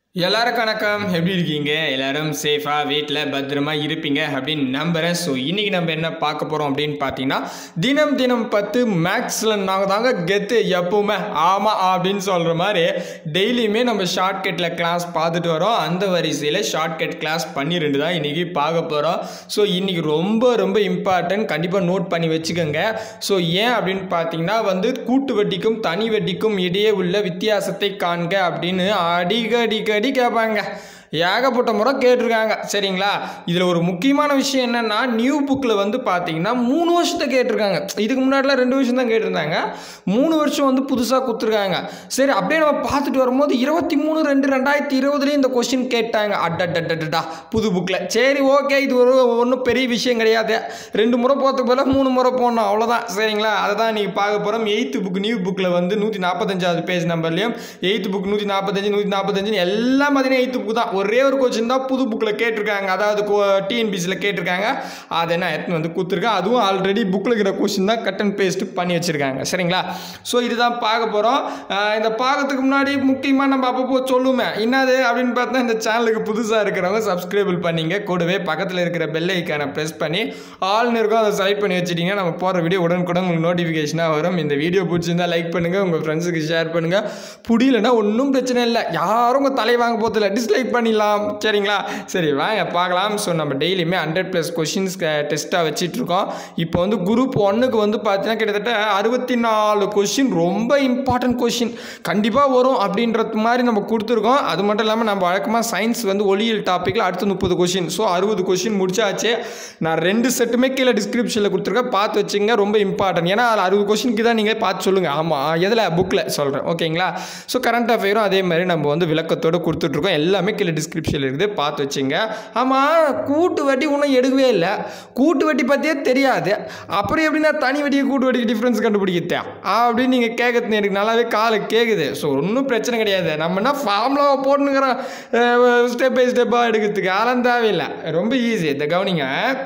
எல்லாருக்கும் வணக்கம் எப்படி இருக்கீங்க எல்லாரும் சேஃபாக வீட்டில் பத்திரமா இருப்பீங்க அப்படின்னு நம்புகிறேன் ஸோ இன்றைக்கி நம்ம என்ன பார்க்க போகிறோம் அப்படின்னு பார்த்தீங்கன்னா தினம் தினம் பத்து மேக்ஸில் நாங்கள் தாங்க கெத்து எப்பவுமே ஆமாம் அப்படின்னு சொல்கிற மாதிரி டெய்லியுமே நம்ம ஷார்ட்கட்டில் கிளாஸ் பார்த்துட்டு வரோம் அந்த வரிசையில் ஷார்ட்கட் கிளாஸ் பன்னிரெண்டு தான் இன்றைக்கி பார்க்க போகிறோம் ஸோ இன்றைக்கி ரொம்ப ரொம்ப இம்பார்ட்டன்ட் கண்டிப்பாக நோட் பண்ணி வச்சுக்கோங்க ஸோ ஏன் அப்படின்னு பார்த்தீங்கன்னா வந்து கூட்டு வட்டிக்கும் தனி வட்டிக்கும் இடையே உள்ள வித்தியாசத்தை காண்க அப்படின்னு அடிக்கடிக்கடி கேட்பாங்க ஏகப்பட்ட முறை கேட்டிருக்காங்க சரிங்களா இதில் ஒரு முக்கியமான விஷயம் என்னென்னா நியூ புக்கில் வந்து பார்த்தீங்கன்னா மூணு வருஷத்தை கேட்டிருக்காங்க இதுக்கு முன்னாடிலாம் ரெண்டு வருஷம் தான் கேட்டிருந்தாங்க மூணு வருஷம் வந்து புதுசாக கொடுத்துருக்காங்க சரி அப்படியே நம்ம பார்த்துட்டு வரும்போது இருபத்தி மூணு ரெண்டு ரெண்டாயிரத்தி இருபதுலேயும் இந்த கொஷின் கேட்டாங்க அட்டட்டட்டா புது புக்கில் சரி ஓகே இது ஒரு ஒன்றும் பெரிய விஷயம் கிடையாது ரெண்டு முறை போகிறதுக்கு பதிலாக மூணு முறை போடணும் அவ்வளோதான் சரிங்களா அதை தான் நீங்கள் பார்க்க போகிறோம் எயித்து புக் நியூ புக்கில் வந்து நூற்றி நாற்பத்தஞ்சாவது பேஜ் நம்பர்லையும் எயித்து புக் நூற்றி நாற்பத்தஞ்சு நூற்றி நாற்பத்தஞ்சு எல்லாம் பார்த்தீங்கன்னா எயித்து புக் தான் ஒரே ஒரு கொஸ்டின் தான் புது புக்கில் கேட்டிருக்காங்க அதாவது டிஎன்பிசியில் கேட்டிருக்காங்க அதை நான் எடுத்துன்னு வந்து கொடுத்துருக்கேன் அதுவும் ஆல்ரெடி புக்கில் இருக்கிற கொஸ்டின் தான் கட் அண்ட் பேஸ்ட் பண்ணி வச்சுருக்காங்க சரிங்களா ஸோ இதுதான் பார்க்க போகிறோம் இந்த பார்க்கறதுக்கு முன்னாடி முக்கியமாக நம்ம அப்பப்போ சொல்லுமே என்னது அப்படின்னு பார்த்தா இந்த சேனலுக்கு புதுசாக இருக்கிறவங்க சப்ஸ்கிரைபிள் பண்ணிங்க கூடவே பக்கத்தில் இருக்கிற பெல் ஐக்கானை ப்ரெஸ் பண்ணி ஆல்னு இருக்கும் அதை செலக்ட் பண்ணி வச்சுட்டீங்க நம்ம போகிற வீடியோ உடனுக்குடன் உங்களுக்கு நோட்டிஃபிகேஷனாக வரும் இந்த வீடியோ பிடிச்சிருந்தா லைக் பண்ணுங்கள் உங்கள் ஃப்ரெண்ட்ஸுக்கு ஷேர் பண்ணுங்கள் புரியலன்னா ஒன்றும் பிரச்சனை இல்லை யாரும் உங்கள் தலை வாங்க போதில்ல டிஸ்லைக் பண்ணிடலாம் சரிங்களா சரி வாங்க பார்க்கலாம் ஸோ நம்ம டெய்லியுமே ஹண்ட்ரட் ப்ளஸ் கொஷின்ஸ் டெஸ்ட்டாக வச்சிட்ருக்கோம் இப்போ வந்து குரூப் ஒன்னுக்கு வந்து பார்த்தீங்கன்னா கிட்டத்தட்ட அறுபத்தி நாலு கொஷின் ரொம்ப இம்பார்ட்டன்ட் கொஷின் கண்டிப்பாக வரும் அப்படின்றது மாதிரி நம்ம கொடுத்துருக்கோம் அது மட்டும் இல்லாமல் நம்ம வழக்கமாக சயின்ஸ் வந்து ஒளியியல் டாப்பிக்கில் அடுத்து முப்பது கொஷின் ஸோ அறுபது கொஷின் முடிச்சாச்சு நான் ரெண்டு செட்டுமே கீழே டிஸ்கிரிப்ஷனில் கொடுத்துருக்கேன் பார்த்து வச்சுங்க ரொம்ப இம்பார்ட்டன்ட் ஏன்னா அதில் அறுபது கொஷினுக்கு தான் நீங்கள் பார்த்து சொல்லுங்கள் ஆமாம் எதில் புக்கில் சொல்கிறேன் ஓகேங்களா ஸோ கரண்ட் அஃபேரும் அதே மாதிரி நம்ம வந்து விளக்கத்தோடு கொடுத்துட்ருக்கோம் எல்லாமே கீழே டிஸ்கிரிப்ஷனில் இருக்குது பார்த்து வச்சுங்க ஆமாம் கூட்டு வட்டி ஒன்றும் எடுக்கவே இல்லை கூட்டு வட்டி பற்றியே தெரியாது அப்புறம் எப்படின்னா தனி வட்டியை கூட்டு வட்டிக்கு டிஃப்ரென்ஸ் கண்டுபிடிக்கிறதே அப்படின்னு நீங்கள் கேட்கறது எனக்கு நல்லாவே காலை கேட்குது ஸோ ஒன்றும் பிரச்சனை கிடையாது நம்ம என்ன ஃபார்முலாவை போட்டுனுக்கிறோம் ஸ்டெப் பை ஸ்டெப்பாக எடுக்கிறதுக்கு அதெல்லாம் தேவையில்லை ரொம்ப ஈஸி இந்த கவனிங்க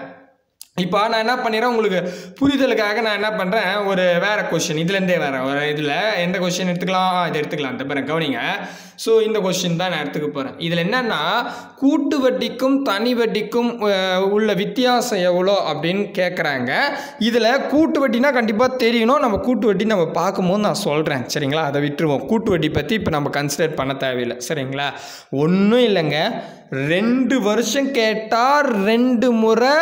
இப்போ நான் என்ன பண்ணிடுறேன் உங்களுக்கு புரிதலுக்காக நான் என்ன பண்ணுறேன் ஒரு வேறு கொஷின் இதுலேருந்தே வேறு ஒரு இதில் எந்த கொஷின் எடுத்துக்கலாம் ஆ, இது எடுத்துக்கலாம் இந்த பாருங்க கவனிங்க ஸோ இந்த கொஷின் தான் நான் எடுத்துக்க போகிறேன் இதில் என்னென்னா கூட்டு வட்டிக்கும் தனி வட்டிக்கும் அஹ், உள்ள வித்தியாசம் எவ்வளோ அப்படின்னு கேட்குறாங்க இதில் கூட்டு வட்டினா கண்டிப்பாக தெரியணும் நம்ம கூட்டு வட்டி நம்ம பார்க்கும்போது நான் சொல்கிறேன் சரிங்களா அதை விட்டுருவோம் கூட்டு வட்டி பற்றி இப்போ நம்ம கன்சிடர் பண்ண தேவையில்லை சரிங்களா ஒன்றும் இல்லைங்க ரெண்டு வருஷம் கேட்டால் ரெண்டு முறை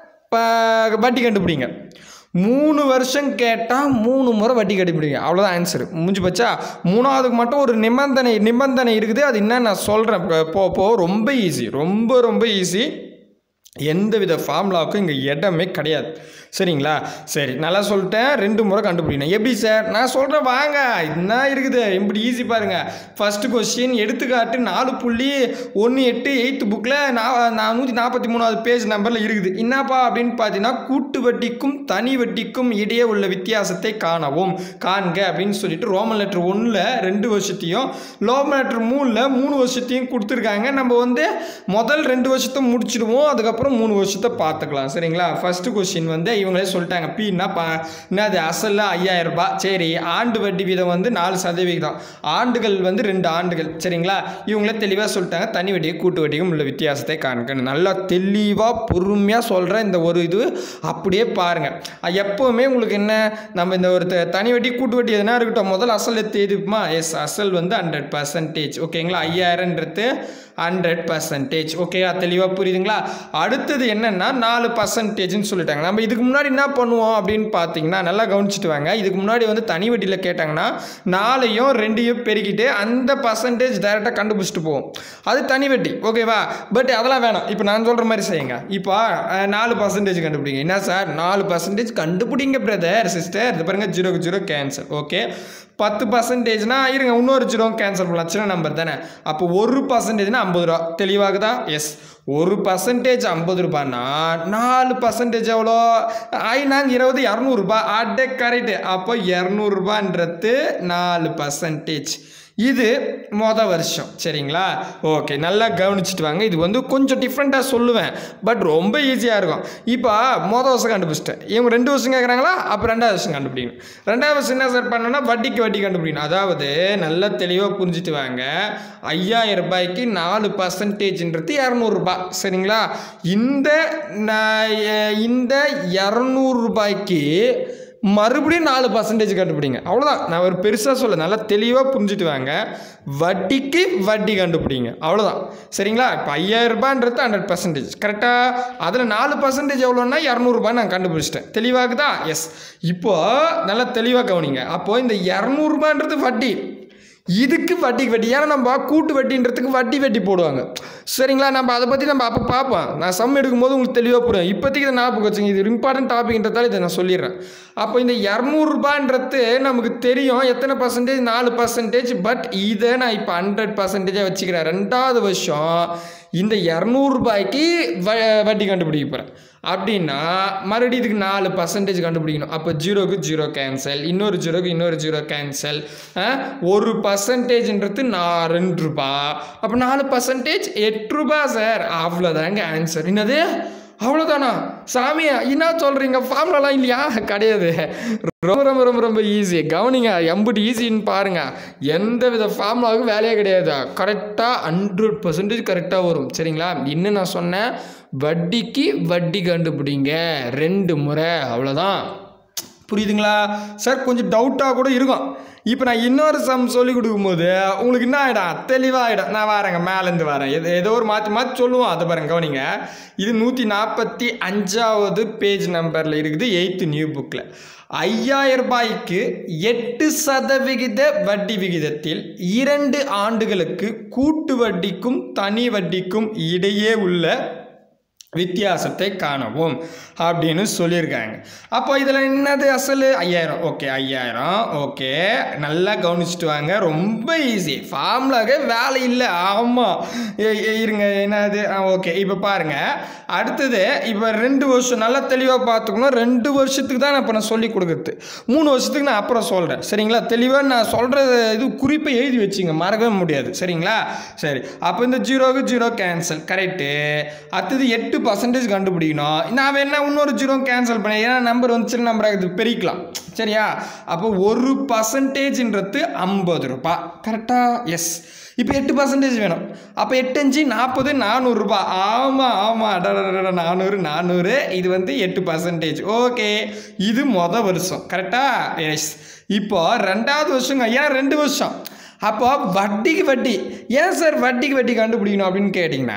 ப- வட்டி கண்டுபிடிங்க மூணு வருஷம் கேட்டால் மூணு முறை வட்டி கண்டுபிடிங்க அவ்வளோதான் ஆன்சர் முடிஞ்சு போச்சா மூணாவதுக்கு மட்டும் ஒரு நிபந்தனை நிபந்தனை இருக்குது அது என்ன நான் சொல்கிறேன் போ போ ரொம்ப ஈஸி ரொம்ப ரொம்ப ஈஸி எந்த வித ஃபார்முலாவுக்கும் இங்கே இடமே கிடையாது சரிங்களா சரி நல்லா சொல்லிட்டேன் ரெண்டு முறை கண்டுபிடிக்கணும் எப்படி சார் நான் சொல்கிறேன் வாங்க என்ன இருக்குது இப்படி ஈஸி பாருங்கள் ஃபஸ்ட்டு கொஸ்டின் எடுத்துக்காட்டு நாலு புள்ளி ஒன்று எட்டு எயித்து புக்கில் நான் நான் நூற்றி நாற்பத்தி மூணாவது பேஜ் நம்பரில் இருக்குது என்னப்பா அப்படின்னு பார்த்தீங்கன்னா கூட்டு வட்டிக்கும் தனி வட்டிக்கும் இடையே உள்ள வித்தியாசத்தை காணவும் காண்க அப்படின்னு சொல்லிட்டு ரோமன் லெட்டர் ஒன்றில் ரெண்டு வருஷத்தையும் லோமன் லெட்டர் மூணில் மூணு வருஷத்தையும் கொடுத்துருக்காங்க நம்ம வந்து முதல் ரெண்டு வருஷத்தை முடிச்சிடுவோம் அதுக்கப்புறம் மூணு வருஷத்தை பார்த்துக்கலாம் சரிங்களா ஃபஸ்ட்டு கொஸ்டின் வந்து இவங்களே சொல்லிட்டாங்க பீன்னா பா என்னது அசலில் ஐயாயிரம் ரூபாய் சரி ஆண்டு வட்டி வீதம் வந்து நாலு சதவிகிதம் ஆண்டுகள் வந்து ரெண்டு ஆண்டுகள் சரிங்களா இவங்களே தெளிவாக சொல்லிட்டாங்க தனி வட்டியும் கூட்டு வட்டியும் உள்ள வித்தியாசத்தை காண்கணும் நல்லா தெளிவாக பொறுமையாக சொல்கிறேன் இந்த ஒரு இது அப்படியே பாருங்கள் அஹ் எப்போவுமே உங்களுக்கு என்ன நம்ம இந்த ஒரு த- தனி வட்டி கூட்டு வட்டி எதுனா இருக்கட்டும் முதல்ல அசல் எடுத்து எதுக்குமா எஸ் அசல் வந்து ஹண்ட்ரட் பர்சன்டேஜ் ஓகேங்களா ஐயாயிரன்றது ஹண்ட்ரட் பர்சன்டேஜ் ஓகேவா தெளிவாக புரியுதுங்களா அடுத்தது என்னென்னா நாலு பர்சன்டேஜ்னு சொல்லிட்டாங்க நம்ம இதுக்கு முன்னாடி என்ன பண்ணுவோம் அப்படின்னு பார்த்தீங்கன்னா நல்லா கவனிச்சிட்டு வாங்க இதுக்கு முன்னாடி வந்து தனி வட்டியில் கேட்டாங்கன்னா நாலையும் ரெண்டையும் பெருக்கிட்டு அந்த பர்சன்டேஜ் டைரெக்டாக கண்டுபிடிச்சிட்டு போவோம் அது தனி வட்டி ஓகேவா பட் அதெல்லாம் வேணாம் இப்போ நான் சொல்கிற மாதிரி செய்யுங்க இப்போ அஹ், நாலு பர்சன்டேஜ் கண்டுபிடிங்க என்ன சார் நாலு பர்சன்டேஜ் கண்டுபிடிங்க பிரதர் சிஸ்டர் இது பாருங்க ஜீரோக்கு ஜீரோ கேன்சல் ஓகே பத்து பர்சன்டேஜ்னா இருங்க இன்னொரு ஜீரோ கேன்சல் பண்ணலாம் சின்ன நம்பர் தானே அப்போ ஒரு பர்சன்டேஜ்னா ஐம்பது ரூபா தெளிவாகுதா எஸ் ஒரு பர்சன்டேஜ் ஐம்பது ரூபான்னா நாலு பர்சன்டேஜ் எவ்வளோ ஐநாங்க இருபது இரநூறுபா அட்டே கரெக்டு அப்போ இரநூறுபான்றது நாலு பர்சன்டேஜ் இது மொத வருஷம் சரிங்களா ஓகே நல்லா கவனிச்சிட்டு வாங்க இது வந்து கொஞ்சம் டிஃப்ரெண்ட்டாக சொல்லுவேன் பட் ரொம்ப ஈஸியாக இருக்கும் இப்போ மொதல் வருஷம் கண்டுபிடிச்சிட்டேன் இவங்க ரெண்டு வருஷம் கேட்குறாங்களா அப்போ ரெண்டாவது வருஷம் கண்டுபிடிக்கணும் ரெண்டாவது வருஷம் என்ன சார் பண்ணணும்னா வட்டிக்கு வட்டி கண்டுபிடிக்கணும் அதாவது நல்லா தெளிவாக புரிஞ்சுட்டு வாங்க ஐயாயிரம் ரூபாய்க்கு நாலு பர்சன்டேஜ்ன்றது இரநூறுபா சரிங்களா இந்த ந- எ- இந்த இரநூறுபாய்க்கு மறுபடியும் நாலு பர்சன்டேஜ் கண்டுபிடிங்க அவ்வளோதான் நான் ஒரு பெருசாக சொல்ல நல்லா தெளிவாக புரிஞ்சுட்டு வாங்க வட்டிக்கு வட்டி கண்டுபிடிங்க அவ்வளோதான் சரிங்களா இப்போ ஐயாயிரம் ரூபான்றது ஹண்ட்ரட் பர்சன்டேஜ் கரெக்டாக அதில் நாலு பர்சன்டேஜ் எவ்வளோன்னா இரநூறுபான்னு நான் கண்டுபிடிச்சிட்டேன் தெளிவாகுதா எஸ் இப்போ நல்லா தெளிவாக கவனிங்க அப்போது இந்த இரநூறுபான்றது வட்டி இதுக்கு வட்டிக்கு வட்டி ஏன்னா நம்ம கூட்டு வட்டின்றதுக்கு வட்டி வட்டி போடுவாங்க சரிங்களா நம்ம அதை பற்றி நம்ம அப்போ பார்ப்போம் நான் சம் எடுக்கும்போது உங்களுக்கு தெளிவாக புரியும் இப்போதைக்கு இதை ஞாபகம் வச்சுங்க இது இம்பார்ட்டன்ட் டாபிக்ன்றதால இதை நான் சொல்லிடுறேன் அப்போ இந்த இரநூறுபான்றது நமக்கு தெரியும் எத்தனை பர்சன்டேஜ் நாலு பர்சன்டேஜ் பட் இதை நான் இப்போ ஹண்ட்ரட் பர்சன்டேஜாக வச்சுக்கிறேன் ரெண்டாவது வருஷம் இந்த இரநூறுபாய்க்கு வ வட்டி கண்டுபிடிக்க போகிறேன் அப்படின்னா மறுபடியும் இதுக்கு நாலு பர்சன்டேஜ் கண்டுபிடிக்கணும் அப்போ ஜீரோக்கு ஜீரோ கேன்சல் இன்னொரு ஜீரோக்கு இன்னொரு ஜீரோ கேன்சல் ஒரு பர்சன்டேஜ்ன்றது நான் ரெண்டு ரூபா அப்போ நாலு பர்சன்டேஜ் எட்டு ரூபா சார் அவ்வளோதாங்க ஆன்சர் என்னது அவ்வளோதானா சாமியா என்ன சொல்கிறீங்க ஃபார்முலாலாம் இல்லையா கிடையாது ரொம்ப ரொம்ப ரொம்ப ரொம்ப ஈஸி கவனிங்க எம்புட்டு ஈஸின்னு பாருங்க எந்த வித ஃபார்முலாவுக்கும் வேலையே கிடையாது கரெக்டாக ஹண்ட்ரட் பர்சன்டேஜ் கரெக்டாக வரும் சரிங்களா இன்னும் நான் சொன்னேன் வட்டிக்கு வட்டி கண்டுபிடிங்க ரெண்டு முறை அவ்வளோதான் புரியுதுங்களா சார் கொஞ்சம் டவுட்டாக கூட இருக்கும் இப்போ நான் இன்னொரு சம் சொல்லி கொடுக்கும்போது உங்களுக்கு என்ன ஆகிடும் தெளிவாகிடும் நான் வரேங்க மேலேருந்து வரேன் எது ஏதோ ஒரு மாற்றி மாற்றி சொல்லுவோம் அதை பாருங்க கவனிங்க இது நூற்றி நாற்பத்தி அஞ்சாவது பேஜ் நம்பரில் இருக்குது எயித்து நியூ புக்கில் ஐயாயிரம் ரூபாய்க்கு எட்டு சதவிகித வட்டி விகிதத்தில் இரண்டு ஆண்டுகளுக்கு கூட்டு வட்டிக்கும் தனி வட்டிக்கும் இடையே உள்ள வித்தியாசத்தை காணவும் அப்படின்னு சொல்லியிருக்காங்க அப்போ இதில் என்னது அசல் ஐயாயிரம் ஓகே ஐயாயிரம் ஓகே நல்லா கவனிச்சுட்டு வாங்க ரொம்ப ஈஸி ஃபார்முலாக வேலை இல்லை ஆமாம் இருங்க என்னது ஓகே இப்போ பாருங்கள் அடுத்தது இப்போ ரெண்டு வருஷம் நல்லா தெளிவாக பார்த்துக்கணும் ரெண்டு வருஷத்துக்கு தான் நான் இப்போ நான் சொல்லி கொடுக்குறது மூணு வருஷத்துக்கு நான் அப்புறம் சொல்கிறேன் சரிங்களா தெளிவாக நான் சொல்கிற இது குறிப்பை எழுதி வச்சுங்க மறக்கவே முடியாது சரிங்களா சரி அப்போ இந்த ஜீரோக்கு ஜீரோ கேன்சல் கரெக்டு அடுத்தது எட்டு பர்சன்டேஜ் கண்டுபிடிக்கணும் நான் வேணா இன்னொரு ஜீரோ கேன்சல் பண்ணேன் ஏன்னா நம்பர் வந்து சின்ன நம்பராக இது பெருக்கலாம் சரியா அப்போ ஒரு பர்சன்டேஜ்ன்றது ஐம்பது ரூபாய் கரெக்டாக எஸ் இப்போ எட்டு பர்சன்டேஜ் வேணும் அப்போ எட்டு அஞ்சு நாற்பது நானூறுரூபா ஆமாம் ஆமாம் அடடடட நானூறு நானூறு இது வந்து எட்டு பர்சன்டேஜ் ஓகே இது மொதல் வருஷம் கரெக்டாக எஸ் இப்போ ரெண்டாவது வருஷங்க ஏன் ரெண்டு வருஷம் அப்போ வட்டிக்கு வட்டி ஏன் சார் வட்டிக்கு வட்டி கண்டுபிடிக்கணும் அப்படின்னு கேட்டிங்கன்னா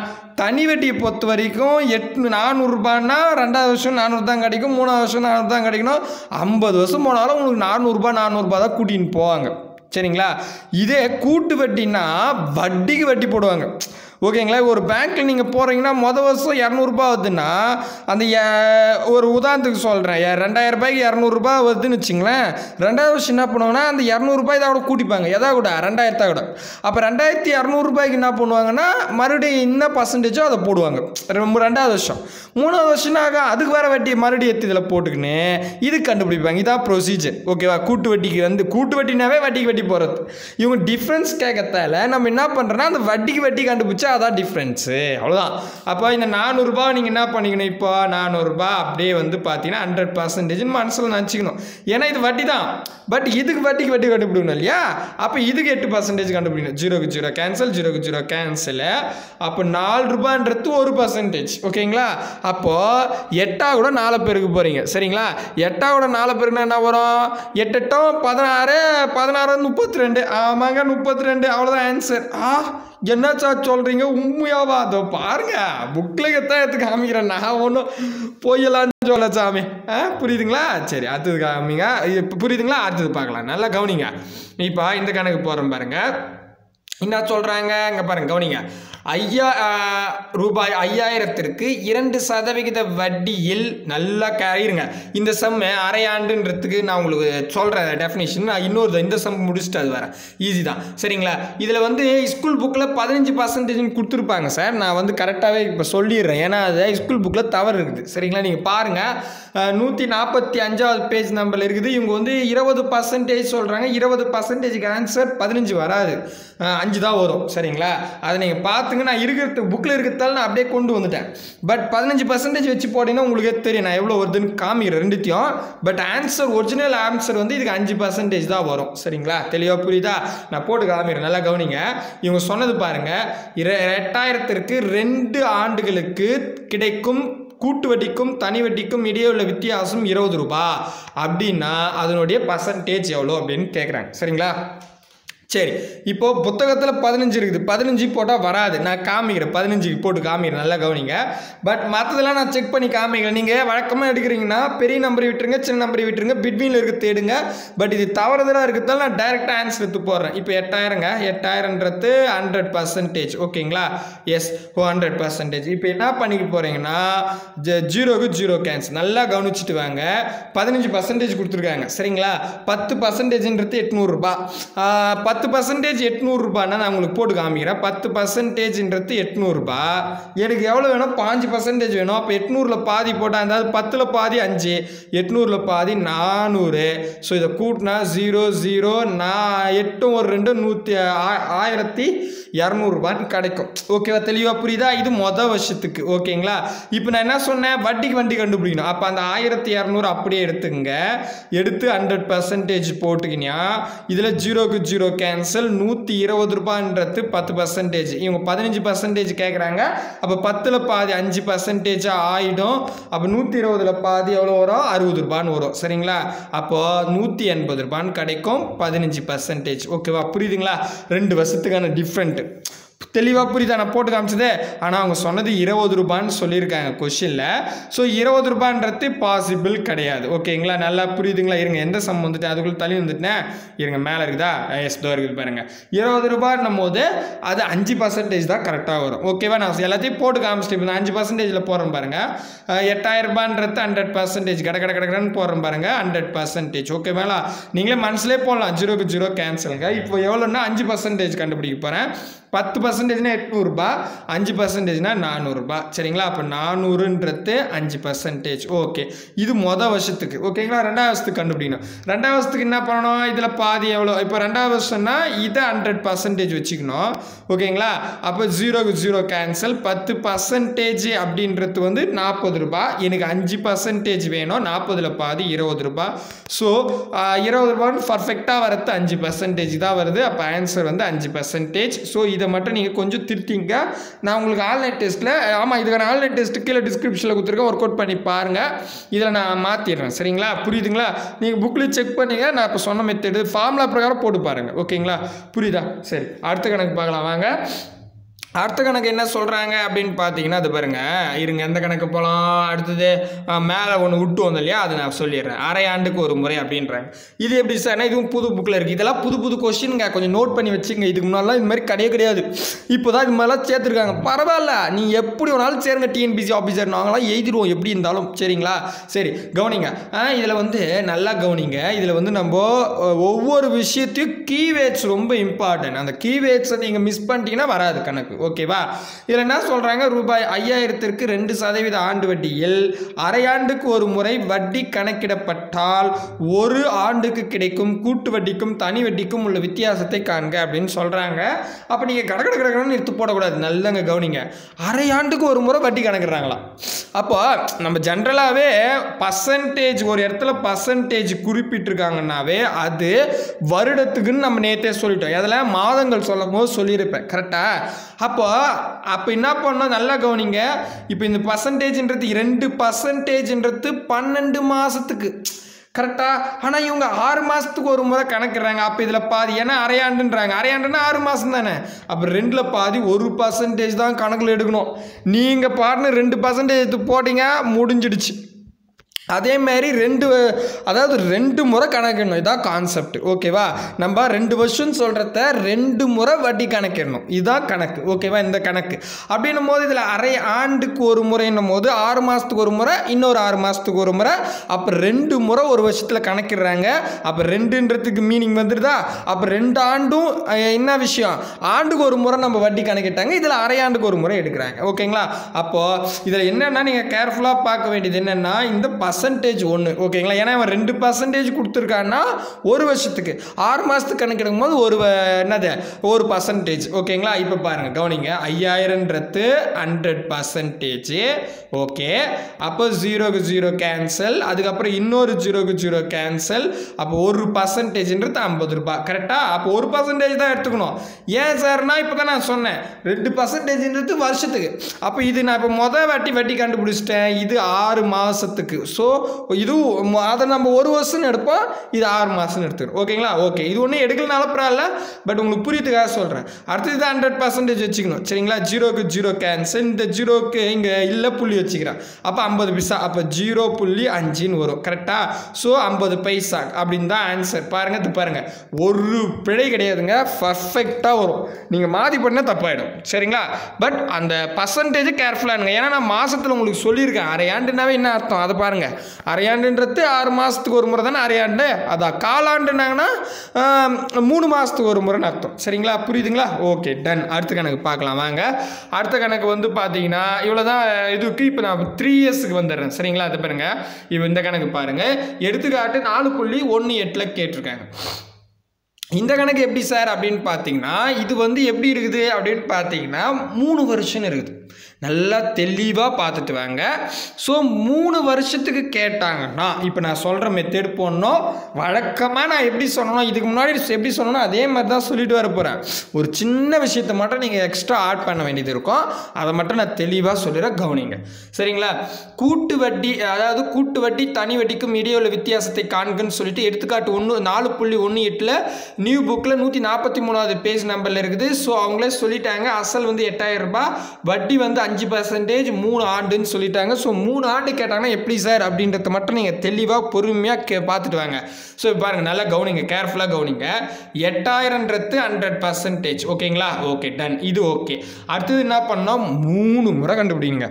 தனி வட்டியை பொறுத்த வரைக்கும் எட்டு நானூறுரூபான்னா ரெண்டாவது வருஷம் நானூறு தான் கிடைக்கும் மூணாவது வருஷம் நானூறு தான் கிடைக்கணும் ஐம்பது வருஷம் போனாலும் உங்களுக்கு நானூறுரூபா நானூறுரூபா தான் கூட்டின்னு போவாங்க சரிங்களா இதே கூட்டு வட்டின்னா வட்டிக்கு வட்டி போடுவாங்க ஓகேங்களா ஒரு பேங்க்கில் நீங்கள் போகிறீங்கன்னா மொதல் வருஷம் இரநூறுபா வருதுன்னா அந்த எ- ஒரு உதாரணத்துக்கு சொல்கிறேன் ரெண்டாயிரம் ரூபாய்க்கு இரநூறுபா வருதுன்னு வச்சுங்களேன் ரெண்டாவது வருஷம் என்ன பண்ணுவாங்கன்னா அந்த இரநூறுபாய் தான் கூட கூட்டிப்பாங்க எதா கூட ரெண்டாயிரத்தா கூட அப்போ ரெண்டாயிரத்தி இரநூறுபாய்க்கு என்ன பண்ணுவாங்கன்னா மறுபடியும் என்ன பர்சன்டேஜோ அதை போடுவாங்க ரொம்ப ரெண்டாவது வருஷம் மூணாவது வருஷம்னாக அதுக்கு வேறு வட்டி மறுபடியும் எடுத்து இதில் போட்டுக்கின்னு இது கண்டுபிடிப்பாங்க இதான் ப்ரொசீஜர் ஓகேவா கூட்டு வட்டிக்கு வந்து கூட்டு வட்டினாவே வட்டிக்கு வட்டி போகிறது இவங்க டிஃப்ரென்ஸ் கேட்கறதால நம்ம என்ன பண்ணுறோன்னா அந்த வட்டிக்கு வட்டி கண்டுபிடிச்சா அதான் டிஃப்ரென்ஸு அவ்வளோதான் அப்போ இந்த நானூறுரூபா நீங்கள் என்ன பண்ணிக்கணும் இப்போ நானூறுரூபா அப்படியே வந்து பார்த்தீங்கன்னா ஹண்ட்ரட் பர்சன்டேஜ்னு மனசில் நினச்சிக்கணும் ஏன்னா இது வட்டி தான் பட் இதுக்கு வட்டிக்கு வட்டி கண்டுபிடிக்கணும் இல்லையா அப்போ இதுக்கு எட்டு பர்சன்டேஜ் கண்டுபிடிக்கணும் ஜீரோக்கு ஜீரோ கேன்சல் ஜீரோக்கு ஜீரோ கேன்சலு அப்போ நாலு ரூபான்றது ஒரு பர்சன்டேஜ் ஓகேங்களா அப்போது எட்டா கூட நாலு பேருக்கு போகிறீங்க சரிங்களா எட்டா கூட நாலு பேருக்குன்னா என்ன வரும் எட்டு எட்டும் பதினாறு பதினாறு முப்பத்தி ரெண்டு ஆமாங்க முப்பத்தி ரெண்டு அவ்வளோதான் ஆன்சர் ஆ என்ன சார் சொல்கிறீங்க உண்மையாவா அதோ பாருங்க புக்கில் எத்தான் எடுத்து காமிக்கிறேன் நான் ஒன்றும் பொய்யலான்னு சொல்ல சாமி ஆ புரியுதுங்களா சரி அடுத்தது காமிங்க இப்போ புரியுதுங்களா அடுத்தது பார்க்கலாம் நல்லா கவனிங்க இப்போ இந்த கணக்கு போகிறோம் பாருங்க என்ன சொல்கிறாங்க இங்கே பாருங்க கவனிங்க ஐயா ஆஹ், ரூபாய் ஐயாயிரத்திற்கு இரண்டு சதவிகித வட்டியில் நல்லா இருங்க இந்த சம்மு அரையாண்டுன்றதுக்கு நான் உங்களுக்கு சொல்கிறேன் டெஃபினேஷன் நான் இன்னொரு இந்த சம் முடிச்சுட்டு அது வரேன் ஈஸி தான் சரிங்களா இதில் வந்து ஸ்கூல் புக்கில் பதினஞ்சு பர்சன்டேஜ்னு கொடுத்துருப்பாங்க சார் நான் வந்து கரெக்டாகவே இப்போ சொல்லிடுறேன் ஏன்னா அது ஸ்கூல் புக்கில் தவறு இருக்குது சரிங்களா நீங்கள் பாருங்கள் நூற்றி நாற்பத்தி அஞ்சாவது பேஜ் நம்பரில் இருக்குது இவங்க வந்து இருபது பர்சன்டேஜ் சொல்கிறாங்க இருபது பர்சன்டேஜுக்கு ஆன்சர் பதினஞ்சு வராது அஹ், அஞ்சு தான் வரும் சரிங்களா அதை நீங்கள் பார்த்துங்க நான் இருக்கிறது புக்கில் இருக்கிறதால நான் அப்படியே கொண்டு வந்துட்டேன் பட் பதினஞ்சு பர்சன்டேஜ் வச்சு போட்டிங்கன்னா உங்களுக்கே தெரியும் நான் எவ்வளோ வருதுன்னு காமிக்கிறேன் ரெண்டுத்தையும் பட் ஆன்சர் ஒரிஜினல் ஆன்சர் வந்து இதுக்கு அஞ்சு பர்சன்டேஜ் தான் வரும் சரிங்களா தெளிவாக புரியுதா நான் போட்டு காமிக்கிறேன் நல்லா கவனிங்க இவங்க சொன்னது பாருங்க இர எட்டாயிரத்திற்கு ரெண்டு ஆண்டுகளுக்கு கிடைக்கும் கூட்டு வட்டிக்கும் தனி வட்டிக்கும் இடையே உள்ள வித்தியாசம் இருபது ரூபாய் அப்படின்னா அதனுடைய பர்சன்டேஜ் எவ்வளோ அப்படின்னு கேட்குறாங்க சரிங்களா சரி இப்போ புத்தகத்தில் பதினஞ்சு இருக்குது பதினஞ்சு போட்டால் வராது நான் காமிக்கிறேன் பதினஞ்சுக்கு போட்டு காமிக்கிறேன் நல்லா கவனிங்க பட் மற்றதெல்லாம் நான் செக் பண்ணி காமிக்கிறேன் நீங்கள் வழக்கமாக எடுக்கிறீங்கன்னா பெரிய நம்பர் விட்டுருங்க சின்ன நம்பர் விட்டுருங்க பிட்வீனில் இருக்க தேடுங்க பட் இது தவறுதலாக இருக்கிறதால நான் டைரெக்டாக ஆன்சர் எடுத்து போடுறேன் இப்போ எட்டாயிரங்க எட்டாயிரன்றது ஹண்ட்ரட் பர்சன்டேஜ் ஓகேங்களா எஸ் ஓ ஹண்ட்ரட் பர்சன்டேஜ் இப்போ என்ன பண்ணிக்க போகிறீங்கன்னா ஜீரோக்கு ஜீரோ கேன்சல் நல்லா கவனிச்சுட்டு வாங்க பதினஞ்சு பர்சன்டேஜ் கொடுத்துருக்காங்க சரிங்களா பத்து பர்சன்டேஜ்ன்றது எட்நூறுரூபா பத்து பர்சன்டேஜ் எட்நூறுரூபான்னா நான் உங்களுக்கு போட்டு காமிக்கிறேன் பத்து பர்சன்டேஜ்ன்றது எட்நூறுபா எனக்கு எவ்வளோ வேணும் பாஞ்சு பர்சன்டேஜ் வேணும் அப்போ எட்நூறில் பாதி போட்டால் அதாவது பத்தில் பாதி அஞ்சு எட்நூறில் பாதி நானூறு ஸோ இதை கூட்டினா ஜீரோ ஜீரோ நான் எட்டும் ஒரு ரெண்டு நூற்றி ஆயிரத்தி இரநூறுபான்னு கிடைக்கும் ஓகேவா தெளிவாக புரியுதா இது மொதல் வருஷத்துக்கு ஓகேங்களா இப்போ நான் என்ன சொன்னேன் வட்டிக்கு வண்டி கண்டுபிடிக்கணும் அப்போ அந்த ஆயிரத்தி இரநூறு அப்படியே எடுத்துங்க எடுத்து ஹண்ட்ரட் பர்சன்டேஜ் போட்டுக்கினியா இதில் ஜீரோக்கு ஜீரோ கேன்சல் நூற்றி இருபது ரூபான்றது பத்து பர்சன்டேஜ் இவங்க பதினஞ்சு பர்சன்டேஜ் கேட்குறாங்க அப்போ பத்தில் பாதி அஞ்சு பர்சன்டேஜாக ஆகிடும் அப்போ நூற்றி இருபதுல பாதி எவ்வளோ வரும் அறுபது ரூபான்னு வரும் சரிங்களா அப்போது நூற்றி எண்பது ரூபான்னு கிடைக்கும் பதினஞ்சு பர்சன்டேஜ் ஓகேவா புரியுதுங்களா ரெண்டு வருஷத்துக்கான டிஃப்ரெண்ட்டு தெளிவாக புரியுதா நான் போட்டு காமிச்சதே ஆனால் அவங்க சொன்னது இருபது ரூபான்னு சொல்லியிருக்காங்க கொஷினில் ஸோ இருபது ரூபான்றது பாசிபிள் கிடையாது ஓகேங்களா நல்லா புரியுதுங்களா இருங்க எந்த சம் வந்துட்டு அதுக்குள்ளே தள்ளி வந்துட்டேன் இருங்க மேலே இருக்குதா எஸ் தோ இருக்குது பாருங்கள் இருபது ரூபான்னும் போது அது அஞ்சு பர்சன்டேஜ் தான் கரெக்டாக வரும் ஓகேவா நான் எல்லாத்தையும் போட்டு காமிச்சிட்டு இப்போ நான் அஞ்சு பர்சன்டேஜில் போகிறேன் பாருங்கள் எட்டாயிரம் ரூபான்றது ஹண்ட்ரட் பர்சன்டேஜ் கட கட கடன்னு போடுறேன் பாருங்கள் ஹண்ட்ரட் பர்சன்டேஜ் ஓகேவாங்களா நீங்களே மனசுலேயே போடலாம் ஜீரோக்கு ஜீரோ கேன்சலுங்க இப்போ எவ்வளோன்னா அஞ்சு பர்சன்டேஜ் கண்டுபிடிக்க போகிறேன் பத்து பர்சன்டேஜ்னா எட்நூறுபா அஞ்சு பர்சன்டேஜ்னா நானூறுரூபா சரிங்களா அப்போ நானூறுன்றது அஞ்சு பர்சன்டேஜ் ஓகே இது மொதல் வருஷத்துக்கு ஓகேங்களா ரெண்டாவது வருஷத்துக்கு கண்டுபிடிக்கணும் ரெண்டாவது வருஷத்துக்கு என்ன பண்ணணும் இதில் பாதி எவ்வளோ இப்போ ரெண்டாவது வருஷம்னா இதை ஹண்ட்ரட் பர்சன்டேஜ் வச்சுக்கணும் ஓகேங்களா அப்போ ஜீரோக்கு ஜீரோ கேன்சல் பத்து பர்சன்டேஜ் அப்படின்றது வந்து நாற்பது ரூபாய் எனக்கு அஞ்சு பர்சன்டேஜ் வேணும் நாற்பதில் பாதி இருபது ரூபாய் ஸோ இருபது ரூபான்னு பர்ஃபெக்டாக வரது அஞ்சு பர்சன்டேஜ் தான் வருது அப்போ ஆன்சர் வந்து அஞ்சு பர்சன்டேஜ் ஸோ இதை மட்டும் நீங்கள் கொஞ்சம் திருத்திங்க நான் உங்களுக்கு ஆன்லைன் டெஸ்ட்டில் ஆமாம் இதுக்கான ஆன்லைன் டெஸ்ட்டு கீழே டிஸ்கிரிப்ஷனில் கொடுத்துருக்கேன் ஒர்க் அவுட் பண்ணி பாருங்கள் இதில் நான் மாற்றிடுறேன் சரிங்களா புரியுதுங்களா நீங்கள் புக்கில் செக் பண்ணீங்க நான் இப்போ சொன்ன மெத்தடு ஃபார்முலா பிரகாரம் போட்டு பாருங்கள் ஓகேங்களா புரியுதா சரி அடுத்த கணக்கு பார்க்கலாம் வாங்க அடுத்த கணக்கு என்ன சொல்கிறாங்க அப்படின்னு பார்த்தீங்கன்னா அது பாருங்க இருங்க எந்த கணக்கு போகலாம் அடுத்தது மேலே ஒன்று விட்டு வந்தோம் இல்லையா அதை நான் சொல்லிடுறேன் அரை ஆண்டுக்கு ஒரு முறை அப்படின்றாங்க இது எப்படி சார்னா இதுவும் புது புக்கில் இருக்குது இதெல்லாம் புது புது கொஸ்டின்ங்க கொஞ்சம் நோட் பண்ணி வச்சுங்க இதுக்கு முன்னாடிலாம் இது மாதிரி கிடையவே கிடையாது இப்போ தான் இது மாதிரிலாம் சேர்த்துருக்காங்க பரவாயில்ல நீ எப்படி வேணாலும் சேருங்க டிஎன்பிசி ஆஃபீஸர் நாங்களாம் எழுதிடுவோம் எப்படி இருந்தாலும் சரிங்களா சரி கவனிங்க இதில் வந்து நல்லா கவனிங்க இதில் வந்து நம்ம அஹ், ஒவ்வொரு விஷயத்தையும் கீவேர்ட்ஸ் ரொம்ப இம்பார்ட்டன்ட் அந்த கீவேர்ட்ஸை நீங்கள் மிஸ் பண்ணிட்டீங்கன்னா வராது கணக்கு ஓகேவா இதில் என்ன சொல்கிறாங்க ரூபாய் ஐயாயிரத்திற்கு ரெண்டு சதவீத ஆண்டு வட்டியில் அரையாண்டுக்கு ஒரு முறை வட்டி கணக்கிடப்பட்டால் ஒரு ஆண்டுக்கு கிடைக்கும் கூட்டு வட்டிக்கும் தனி வட்டிக்கும் உள்ள வித்தியாசத்தை காண்க அப்படின்னு சொல்கிறாங்க அப்போ நீங்கள் கடகட கடகடன்னு எடுத்து போடக்கூடாது நல்லங்க கவனிங்க அரையாண்டுக்கு ஒரு முறை வட்டி கணக்கிடுறாங்களாம் அப்போ நம்ம ஜென்ரலாகவே பர்சன்டேஜ் ஒரு இடத்துல பர்சன்டேஜ் குறிப்பிட்டிருக்காங்கன்னாவே அது வருடத்துக்குன்னு நம்ம நேற்றே சொல்லிட்டோம் அதில் மாதங்கள் சொல்லும் போது சொல்லியிருப்பேன் கரெக்டாக அப்போ அப்போ என்ன பண்ணோம் நல்லா கவனிங்க இப்போ இந்த பர்சன்டேஜ்ன்றது ரெண்டு பர்சன்டேஜ்ன்றது பன்னெண்டு மாதத்துக்கு கரெக்டா ஆனால் இவங்க ஆறு மாதத்துக்கு ஒரு முறை கணக்குறாங்க அப்போ இதில் பாதி ஏன்னா அரையாண்டுன்றாங்க அரையாண்டுன்னா ஆறு மாதம் தானே அப்போ ரெண்டில் பாதி ஒரு பர்சன்டேஜ் தான் கணக்கில் எடுக்கணும் நீங்கள் பாருன்னு ரெண்டு பர்சன்டேஜ் எடுத்து போட்டீங்க முடிஞ்சிடுச்சு அதே மாதிரி ரெண்டு அதாவது ரெண்டு முறை கணக்கிடணும் இதான் கான்செப்ட் ஓகேவா நம்ம ரெண்டு வருஷம்னு சொல்கிறத ரெண்டு முறை வட்டி கணக்கிடணும் இதுதான் கணக்கு ஓகேவா இந்த கணக்கு அப்படின்னும் போது இதில் அரை ஆண்டுக்கு ஒரு முறைன்னும் போது ஆறு மாதத்துக்கு ஒரு முறை இன்னொரு ஆறு மாதத்துக்கு ஒரு முறை அப்போ ரெண்டு முறை ஒரு வருஷத்தில் கணக்கிடுறாங்க அப்போ ரெண்டுன்றதுக்கு மீனிங் வந்துடுதா அப்போ ரெண்டு ஆண்டும் அஹ், என்ன விஷயம் ஆண்டுக்கு ஒரு முறை நம்ம வட்டி கணக்கிட்டாங்க இதில் அரை ஆண்டுக்கு ஒரு முறை எடுக்கிறாங்க ஓகேங்களா அப்போது இதில் என்னென்னா நீங்கள் கேர்ஃபுல்லாக பார்க்க வேண்டியது என்னென்னா இந்த பர்சன்டேஜ் ஒன்று ஓகேங்களா ஏன்னா இவன் ரெண்டு பர்சன்டேஜ் கொடுத்துருக்கான்னா ஒரு வருஷத்துக்கு ஆறு மாதத்துக்கு கணக்கிடும் போது ஒரு வ- என்னது ஒரு பர்சன்டேஜ் ஓகேங்களா இப்போ பாருங்கள் கவனிங்க ஐயாயிரன்றது ஹண்ட்ரட் பர்சன்டேஜ் ஓகே அப்போ ஜீரோக்கு ஜீரோ கேன்சல் அதுக்கப்புறம் இன்னொரு ஜீரோக்கு ஜீரோ கேன்சல் அப்போ ஒரு பர்சன்டேஜ்ன்றது ஐம்பது ரூபாய் கரெக்டாக அப்போ ஒரு பர்சன்டேஜ் தான் எடுத்துக்கணும் ஏன் சார்னா இப்போ தான் நான் சொன்னேன் ரெண்டு பர்சன்டேஜ்ன்றது வருஷத்துக்கு அப்போ இது நான் இப்போ மொதல் வட்டி வட்டி கண்டுபிடிச்சிட்டேன் இது ஆறு மாதத்துக்கு ஸோ இது ம- அதை நம்ம ஒரு வருஷம்னு எடுப்போம் இது ஆறு மாதம்னு எடுத்துக்கிறோம் ஓகேங்களா ஓகே இது ஒன்றும் எடுக்கலனாலும் பரவாயில்ல பட் உங்களுக்கு புரியத்துக்காக சொல்கிறேன் அடுத்தது இது ஹண்ட்ரட் பர்சன்டேஜ் வச்சுக்கணும் சரிங்களா ஜீரோக்கு ஜீரோ கேன்சல் இந்த ஜீரோக்கு இங்கே இல்லை புள்ளி வச்சுக்கிறேன் அப்போ ஐம்பது பைசா அப்போ ஜீரோ புள்ளி அஞ்சுன்னு வரும் கரெக்டாக ஸோ ஐம்பது பைசா அப்படின்னு தான் ஆன்சர் பாருங்கள் இது பாருங்கள் ஒரு பிழை கிடையாதுங்க பர்ஃபெக்டாக வரும் நீங்கள் மாற்றி பண்ணால் தப்பாயிடும் சரிங்களா பட் அந்த பர்சன்டேஜ் கேர்ஃபுல்லாக ஏன்னா நான் மாதத்தில் உங்களுக்கு சொல்லியிருக்கேன் அரையாண்டுனாவே என்ன அர்த்தம் அதை பாருங்கள் அரையாண்டுன்றது ஆறு மாதத்துக்கு ஒரு முறை தானே அரையாண்டு அதான் காலாண்டுனாங்கன்னா ஆம், மூணு மாதத்துக்கு ஒரு முறைன்னு அர்த்தம் சரிங்களா புரியுதுங்களா ஓகே டன் அடுத்த கணக்கு பார்க்கலாம் வாங்க அடுத்த கணக்கு வந்து பார்த்தீங்கன்னா இவ்வளோ தான் இதுக்கு இப்போ நான் த்ரீ இயர்ஸுக்கு வந்துடுறேன் சரிங்களா அது பாருங்க இப்போ இந்த கணக்கு பாருங்கள் எடுத்துக்காட்டு நாலு புள்ளி ஒன்று எட்டில் கேட்டிருக்காங்க இந்த கணக்கு எப்படி சார் அப்படின்னு பார்த்தீங்கன்னா இது வந்து எப்படி இருக்குது அப்படின்னு பார்த்தீங்கன்னா மூணு வருஷம் இருக்குது நல்லா தெளிவாக பார்த்துட்டு வாங்க ஸோ மூணு வருஷத்துக்கு கேட்டாங்கன்னா இப்போ நான் சொல்கிற மெத்தேட் போடணும் வழக்கமாக நான் எப்படி சொன்னனோ இதுக்கு முன்னாடி எப்படி சொன்னனோ அதே மாதிரி தான் சொல்லிட்டு வர போகிறேன் ஒரு சின்ன விஷயத்தை மட்டும் நீங்கள் எக்ஸ்ட்ரா ஆட் பண்ண வேண்டியது இருக்கும் அதை மட்டும் நான் தெளிவாக சொல்லிடுறேன் கவனிங்க சரிங்களா கூட்டு வட்டி அதாவது கூட்டு வட்டி தனி வட்டிக்கும் இடையே உள்ள வித்தியாசத்தை காண்கன்னு சொல்லிட்டு எடுத்துக்காட்டு ஒன்று நாலு புள்ளி ஒன்று எட்டில் நியூ புக்கில் நூற்றி நாற்பத்தி மூணாவது பேஜ் நம்பரில் இருக்குது ஸோ அவங்களே சொல்லிட்டாங்க அசல் வந்து எட்டாயிரம் ரூபாய் வட்டி வந்து அஞ்சு பர்சன்டேஜ் மூணு ஆண்டுன்னு சொல்லிட்டாங்க ஸோ மூணு ஆண்டு கேட்டாங்கன்னா எப்படி சார் அப்படின்றத மட்டும் நீங்கள் தெளிவாக பொறுமையாக கே பார்த்துட்டு வாங்க ஸோ பாருங்கள் நல்லா கவனிங்க கேர்ஃபுல்லாக கவனிங்க எட்டாயிரன்றது ஹண்ட்ரட் பர்சன்டேஜ் ஓகேங்களா ஓகே டன் இது ஓகே அடுத்தது என்ன பண்ணோம் மூணு முறை கண்டுபிடிங்க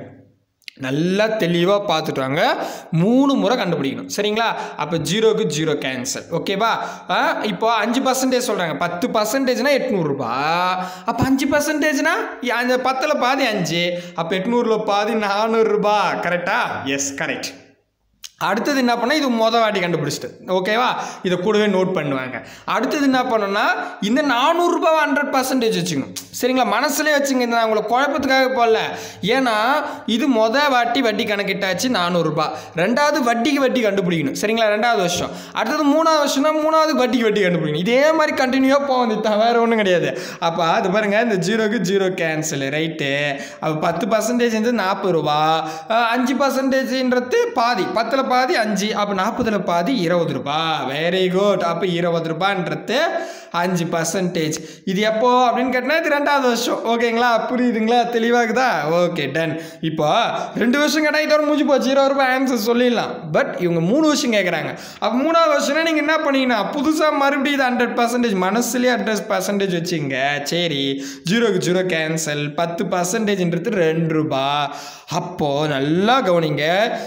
நல்லா தெளிவாக பார்த்துட்டு வாங்க மூணு முறை கண்டுபிடிக்கணும் சரிங்களா அப்போ ஜீரோக்கு ஜீரோ கேன்சல் ஓகேவா ஆ, இப்போ அஞ்சு பர்சன்டேஜ் சொல்கிறாங்க பத்து பர்சன்டேஜ்னா எட்நூறுபா அப்போ அஞ்சு பர்சன்டேஜ்னா அந்த பத்தில் பாதி அஞ்சு அப்போ எட்நூறில் பாதி நானூறுரூபா கரெக்டா எஸ் கரெக்ட் அடுத்தது என்ன பண்ணால் இது மொதல் வாட்டி கண்டுபிடிச்சிட்டு ஓகேவா இதை கூடவே நோட் பண்ணுவாங்க அடுத்தது என்ன பண்ணணும்னா இந்த நானூறுரூபா ஹண்ட்ரட் பர்சன்டேஜ் வச்சுக்கணும் சரிங்களா மனசுலேயே வச்சுங்க இந்த நான் உங்களை குழப்பத்துக்காக போடல ஏன்னா இது மொதல் வாட்டி வட்டி கணக்கிட்டாச்சு நானூறுரூபா ரெண்டாவது வட்டிக்கு வட்டி கண்டுபிடிக்கணும் சரிங்களா ரெண்டாவது வருஷம் அடுத்தது மூணாவது வருஷம்னா மூணாவது வட்டிக்கு வட்டி கண்டுபிடிக்கணும் இதே மாதிரி கண்டினியூவாக போகும் இது வேறு ஒன்றும் கிடையாது அப்போ அது பாருங்க இந்த ஜீரோக்கு ஜீரோ கேன்சல் ரைட்டு அப்போ பத்து பர்சன்டேஜ் வந்து நாற்பது ரூபா அஹ் அஞ்சு பர்சன்டேஜ்ன்றது பாதி பத்தில் பாதி அஞ்சு அப்போ நாற்பதில் பாதி இருபது ரூபா வெரி குட் அப்போ இருபது ரூபான்றது அஞ்சு பர்சன்டேஜ் இது எப்போ அப்படின்னு கேட்டினா இது ரெண்டாவது வருஷம் ஓகேங்களா புரியுதுங்களா தெளிவாகுதா ஓகே டன் இப்போ ரெண்டு வருஷம் கேட்டால் இதோட முடிஞ்சு போச்சு இருபது ரூபாய் ஆன்சர் சொல்லிடலாம் பட் இவங்க மூணு வருஷம் கேட்குறாங்க அப்போ மூணாவது வருஷம்னா நீங்கள் என்ன பண்ணீங்கன்னா புதுசாக மறுபடியும் இது ஹண்ட்ரட் பர்சன்டேஜ் மனசுலேயே ஹண்ட்ரட் பர்சன்டேஜ் வச்சுங்க சரி ஜீரோக்கு ஜீரோ கேன்சல் பத்து பர்சன்டேஜ்ன்றது ரெண்டு ரூபா அப்போது நல்லா கவனிங்க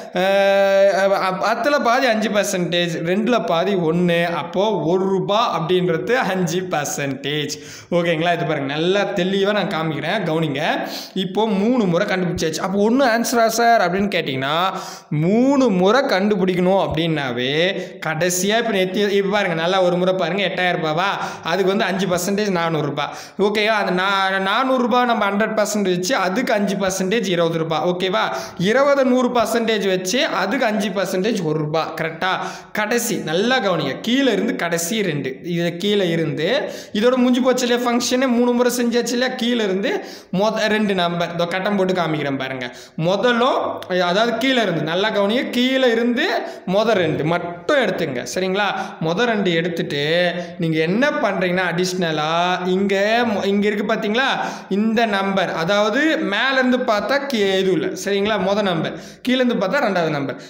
அஹ் பத்தில் பாதி அஞ்சு பர்சன்டேஜ் ரெண்டில் பாதி ஒன்று அப்போது ஒரு ரூபா அப்படின்றது அஞ்சு பர்சன்டேஜ் ஓகேங்களா இது பாருங்க நல்லா தெளிவாக நான் காமிக்கிறேன் கவனிங்க இப்போ மூணு முறை கண்டுபிடிச்சாச்சு அப்போ ஒன்று ஆன்சரா சார் அப்படின்னு கேட்டிங்கன்னா மூணு முறை கண்டுபிடிக்கணும் அப்படின்னாவே கடைசியாக இப்போ நெத்தி இப்போ பாருங்க நல்லா ஒரு முறை பாருங்கள் எட்டாயிரம் ரூபாவா அதுக்கு வந்து அஞ்சு பர்சன்டேஜ் நானூறுரூபா ஓகேவா அந்த நா நானூறுரூபா நம்ம ஹண்ட்ரட் பர்சன்டேஜ் வச்சு அதுக்கு அஞ்சு பர்சன்டேஜ் இருபது ரூபா ஓகேவா இருபது நூறு பர்சன்டேஜ் வச்சு அதுக்கு அஞ்சு பர்சன்டேஜ் ஒரு ரூபா கரெக்டாக கடைசி நல்லா கவனிங்க கீழே இருந்து கடைசி ரெண்டு இது கீழே இருந்து இதோட முடிஞ்சு போச்சு இல்லையா ஃபங்க்ஷனே மூணு முறை செஞ்சாச்சு இல்லையா கீழே இருந்து மொத ரெண்டு நம்பர் இதோ கட்டம் போட்டு காமிக்கிறேன் பாருங்க முதலும் அதாவது கீழே இருந்து நல்லா கவனிங்க கீழே இருந்து மொத ரெண்டு மட்டும் எடுத்துங்க சரிங்களா மொத ரெண்டு எடுத்துட்டு நீங்கள் என்ன பண்ணுறீங்கன்னா அடிஷ்னலாக இங்கே இங்கே இருக்குது பார்த்தீங்களா இந்த நம்பர் அதாவது மேலேருந்து பார்த்தா கீ இது இல்லை சரிங்களா மொத நம்பர் கீழேருந்து பார்த்தா ரெண்டாவது நம்பர் இந்த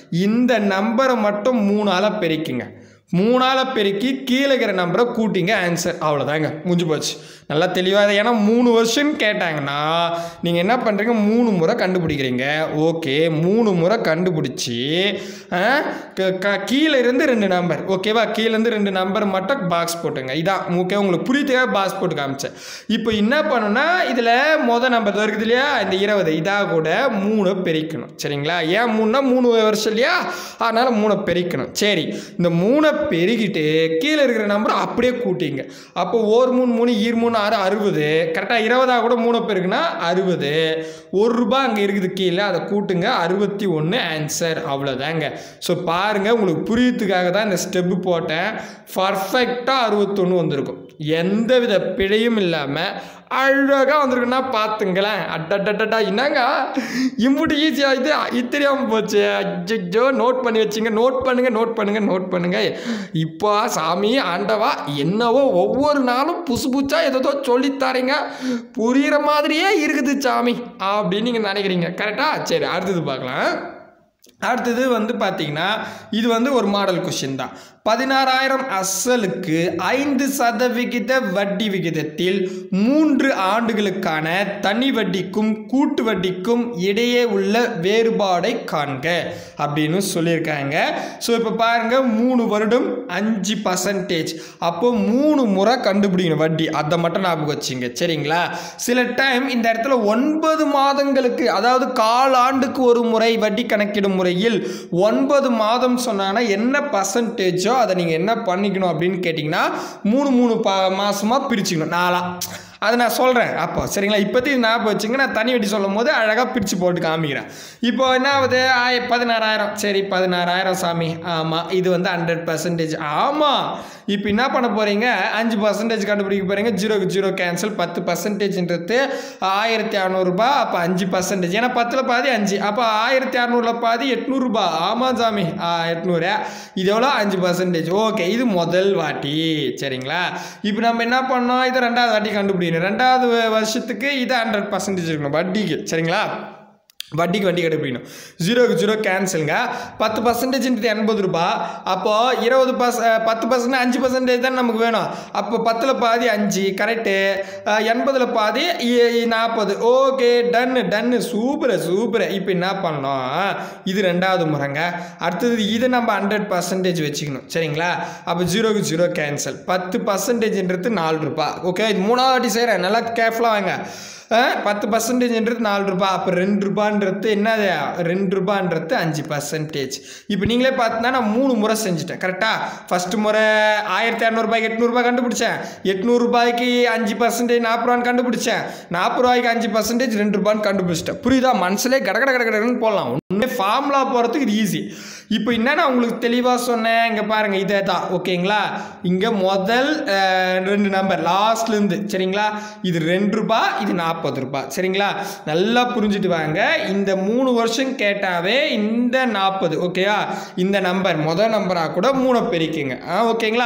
இந்த நம்பரை மட்டும் மூணால் பெருக்கிங்க மூணால் பெருக்கி கீழே இருக்கிற நம்பரை கூட்டிங்க ஆன்சர் அவ்வளோதாங்க முடிஞ்சு போச்சு நல்லா தெளிவாக ஏன்னா மூணு வருஷம் கேட்டாங்கன்னா நீங்கள் என்ன பண்ணுறீங்க மூணு முறை கண்டுபிடிக்கிறீங்க ஓகே மூணு முறை கண்டுபிடிச்சி ஆ, க- க- கீழே இருந்து ரெண்டு நம்பர் ஓகேவா கீழேருந்து ரெண்டு நம்பர் மட்டும் பாக்ஸ் போட்டுங்க இதான் ஓகே உங்களுக்கு புரியுதுக்காக பாக்ஸ் போட்டு காமிச்சேன் இப்போ என்ன பண்ணணும்னா இதில் மொதல் நம்பர் இருக்குது இல்லையா இந்த இருபது இதாக கூட மூணை பெருக்கணும் சரிங்களா ஏன் மூணுனா மூணு வருஷம் இல்லையா அதனால் மூணை பெருக்கணும் சரி இந்த மூணை பெருகிட்டு கீழே இருக்கிற நம்பர் அப்படியே கூட்டிங்க அப்போ ஒரு மூணு மூணு ஈர் மூணு ஆறு அறுபது கரெக்டாக இருபதா கூட மூணு பெருக்குன்னா அறுபது ஒரு ரூபாய் அங்கே இருக்குது கீழே அதை கூட்டுங்க அறுபத்தி ஒன்று ஆன்சர் அவ்வளோதாங்க ஸோ பாருங்கள் உங்களுக்கு புரியறதுக்காக தான் இந்த ஸ்டெப்பு போட்டேன் பர்ஃபெக்டாக அறுபத்தொன்று வந்திருக்கும் எந்தவித பிழையும் இல்லாமல் அழகாக வந்திருக்குன்னா பார்த்துங்களேன் அட்டட்டட்டா என்னங்க இம்புட்டு ஈஸியாக இது இது தெரியாமல் போச்சு அஜ்ஜோ நோட் பண்ணி வச்சுங்க நோட் பண்ணுங்க நோட் பண்ணுங்க நோட் பண்ணுங்க இப்போ சாமி ஆண்டவா என்னவோ ஒவ்வொரு நாளும் புதுசு புதுசா ஏதோ சொல்லித்தாரீங்க புரிகிற மாதிரியே இருக்குது சாமி அப்படின்னு நீங்கள் நினைக்கிறீங்க கரெக்டா சரி அடுத்தது பார்க்கலாம் அடுத்தது வந்து பார்த்தீங்கன்னா இது வந்து ஒரு மாடல் கொஷின் தான் பதினாறாயிரம் அசலுக்கு ஐந்து சதவிகித வட்டி விகிதத்தில் மூன்று ஆண்டுகளுக்கான தனி வட்டிக்கும் கூட்டு வட்டிக்கும் இடையே உள்ள வேறுபாடை காண்க அப்படின்னு சொல்லியிருக்காங்க ஸோ இப்போ பாருங்க மூணு வருடம் அஞ்சு பர்சன்டேஜ் அப்போ மூணு முறை கண்டுபிடிக்கணும் வட்டி அதை மட்டும் ஞாபகம் வச்சுங்க சரிங்களா சில டைம் இந்த இடத்துல ஒன்பது மாதங்களுக்கு அதாவது காலாண்டுக்கு ஒரு முறை வட்டி கணக்கிடும் முறையில் ஒன்பது மாதம் சொன்னாங்கன்னா என்ன பர்சன்டேஜோ அதை நீங்கள் என்ன பண்ணிக்கணும் அப்படின்னு கேட்டிங்கன்னா மூணு மூணு பா மாதமாக பிரிச்சுக்கணும் நாலா அதை நான் சொல்கிறேன் அப்போ சரிங்களா இப்போதைக்கு ஞாபகம் வச்சுங்க நான் தனி வட்டி சொல்லும் போது அழகாக பிரித்து போட்டு காமிக்கிறேன் இப்போ என்ன ஆகுது ஆய பதினாறாயிரம் சரி பதினாறாயிரம் சாமி ஆமாம் இது வந்து ஹண்ட்ரட் பர்சன்டேஜ் ஆமாம் இப்போ என்ன பண்ண போகிறீங்க அஞ்சு பர்சன்டேஜ் கண்டுபிடிக்க போகிறீங்க ஜீரோக்கு ஜீரோ கேன்சல் பத்து பர்சன்டேஜ்ன்றது ஆயிரத்தி அறநூறுபா அப்போ அஞ்சு பர்சன்டேஜ் ஏன்னா பத்தில் பாதி அஞ்சு அப்போ ஆயிரத்தி அறநூறுல பாதி எட்நூறுபா ஆமாம் சாமி ஆ, எட்நூறு இது எவ்வளோ அஞ்சு பர்சன்டேஜ் ஓகே இது முதல் வாட்டி சரிங்களா இப்போ நம்ம என்ன பண்ணோம் இது ரெண்டாவது வாட்டி கண்டுபிடிக்கணும் ரெண்டாவது வ- வருஷத்துக்கு இது ஹண்ட்ரட் பர்சன்டேஜ் இருக்கணும் வட்டிக்கு சரிங்களா வட்டிக்கு வட்டி கண்டுபிடிக்கணும் ஜீரோக்கு ஜீரோ கேன்சலுங்க பத்து பர்சன்டேஜ்ன்றது எண்பது ரூபாய் அப்போது இருபது பர்ஸ் பத்து பர்சன்ட் அஞ்சு பர்சன்டேஜ் தான் நமக்கு வேணும் அப்போ பத்தில் பாதி அஞ்சு கரெக்டு எண்பதில் பாதி நாற்பது okay done done super super இப்போ என்ன பண்ணோம் இது ரெண்டாவது முறைங்க அடுத்தது இது நம்ம ஹண்ட்ரட் பர்சன்டேஜ் வச்சுக்கணும் சரிங்களா அப்போ ஜீரோக்கு ஜீரோ கேன்சல் பத்து பர்சன்டேஜ்ன்றது நாலு ரூபாய் ஓகே இது மூணாவது வாட்டி செய்கிறேன் நல்லா கேர்ஃபுல்லாக வாங்க அஹ், பத்து பர்சன்டேஜ்ன்றது நாலு ரூபாய் அப்போ ரெண்டு ரூபான்றது என்னது ரெண்டு ரூபான்றது அஞ்சு பர்சன்டேஜ் இப்போ நீங்களே பார்த்தீங்கன்னா நான் மூணு முறை செஞ்சுட்டேன் கரெக்டாக ஃபஸ்ட்டு முறை ஆயிரத்தி இரநூறுபாய்க்கு எட்நூறுபா கண்டுபிடிச்சேன் எட்நூறுபாய்க்கு அஞ்சு பர்சன்டேஜ் நாற்பது ரூபான்னு கண்டுபிடிச்சேன் நாற்பது ரூபாய்க்கு அஞ்சு பர்சன்டேஜ் ரெண்டு ரூபான்னு கண்டுபிடிச்சிட்டேன் புரியுதா மனசுலே கட கட கட கடன்னு போடலாம் ஒன்றுமே ஃபார்முலா போகிறதுக்கு இது ஈஸி இப்போ என்ன நான் உங்களுக்கு தெளிவாக சொன்னேன் இங்கே பாருங்கள் இதே தான் ஓகேங்களா இங்கே முதல் அஹ், ரெண்டு நம்பர் லாஸ்ட்லேருந்து சரிங்களா இது ரெண்டு ரூபாய் இது நாற்பது ரூபாய் சரிங்களா நல்லா புரிஞ்சுட்டு வாங்க இந்த மூணு வருஷம் கேட்டாவே இந்த நாற்பது ஓகேவா இந்த நம்பர் முதல் நம்பராக கூட மூணை பெருக்கிங்க ஆ ஓகேங்களா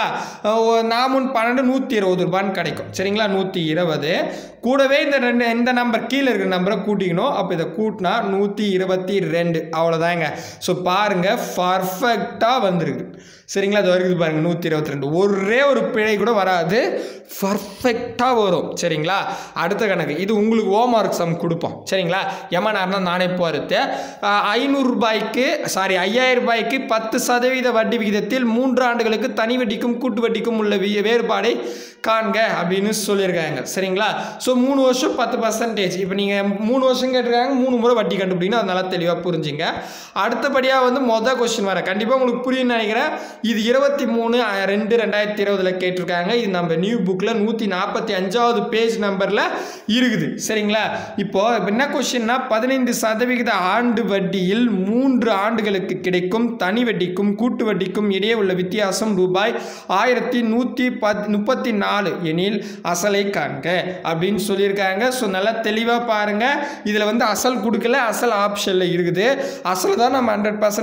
நாமூன் பன்னெண்டு நூற்றி இருபது ரூபான்னு கிடைக்கும் சரிங்களா நூற்றி இருபது கூடவே இந்த ரெண்டு இந்த நம்பர் கீழே இருக்கிற நம்பரை கூட்டிக்கணும் அப்போ இதை கூட்டினா நூற்றி இருபத்தி ரெண்டு அவ்வளோதாங்க ஸோ பாருங்கள் பர்ஃபெக்டாக வந்திருக்கு சரிங்களா அது வருது பாருங்கள் நூற்றி இருபத்தி ரெண்டு ஒரே ஒரு பிழை கூட வராது பர்ஃபெக்டாக வரும் சரிங்களா அடுத்த கணக்கு இது உங்களுக்கு ஹோம் ஒர்க் சம் கொடுப்போம் சரிங்களா எமனார்னா நானே போகிறது ஐநூறு ரூபாய்க்கு சாரி ஐயாயிரம் ரூபாய்க்கு பத்து சதவீத வட்டி விகிதத்தில் மூன்று ஆண்டுகளுக்கு தனி வட்டிக்கும் கூட்டு வட்டிக்கும் உள்ள வி- வேறுபாடை காண்க அப்படின்னு சொல்லியிருக்காங்க சரிங்களா ஸோ மூணு வருஷம் பத்து பர்சன்டேஜ் இப்போ நீங்கள் மூணு வருஷம் கேட்டிருக்காங்க மூணு முறை வட்டி கண்டுபிடிக்கணும் அது நல்லா தெளிவாக புரிஞ்சுங்க அடுத்தபடியாக வந்து மொதல் கொஸ்டின் வர கண்டிப்பாக உங்களுக்கு புரியும்னு நினைக்கிறேன் இது இருபத்தி மூணு அஹ், ரெண்டு ரெண்டாயிரத்தி இருபதில் கேட்டிருக்காங்க இது நம்ம நியூ புக்கில் நூற்றி நாற்பத்தி அஞ்சாவது பேஜ் நம்பரில் இருக்குது சரிங்களா இப்போ இப்போ என்ன கொஸ்டின்னா பதினைந்து சதவிகித ஆண்டு வட்டியில் மூன்று ஆண்டுகளுக்கு கிடைக்கும் தனி வட்டிக்கும் கூட்டு வட்டிக்கும் இடையே உள்ள வித்தியாசம் ரூபாய் ஆயிரத்தி நூற்றி பத் முப்பத்தி நாலு எனில் அசலை காண்க அப்படின்னு சொல்லியிருக்காங்க ஸோ நல்லா தெளிவாக பாருங்கள் இதில் வந்து அசல் கொடுக்கல அசல் ஆப்ஷனில் இருக்குது அசல் தான் நம்ம ஹண்ட்ரட் பர்சன்டேஜ் வைக்கணும்